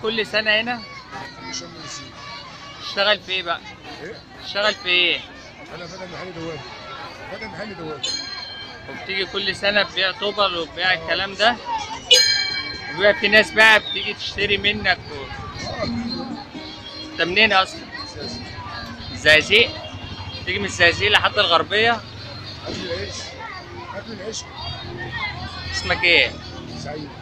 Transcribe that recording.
كل سنة هنا مش من السيد تشتغل في ايه بقى؟ ايه تشتغل في ايه؟ انا فتى محل دواب فتى محل دواب وبتيجي كل سنة تبيع طوبل وتبيع الكلام ده وبيبقى في ناس بقى بتيجي تشتري منك و... اه انت منين اصلا؟ اساسي الزقازيق تيجي من الزقازيق لحد الغربية اكل العيش اكل العيش اسمك ايه؟ سعيد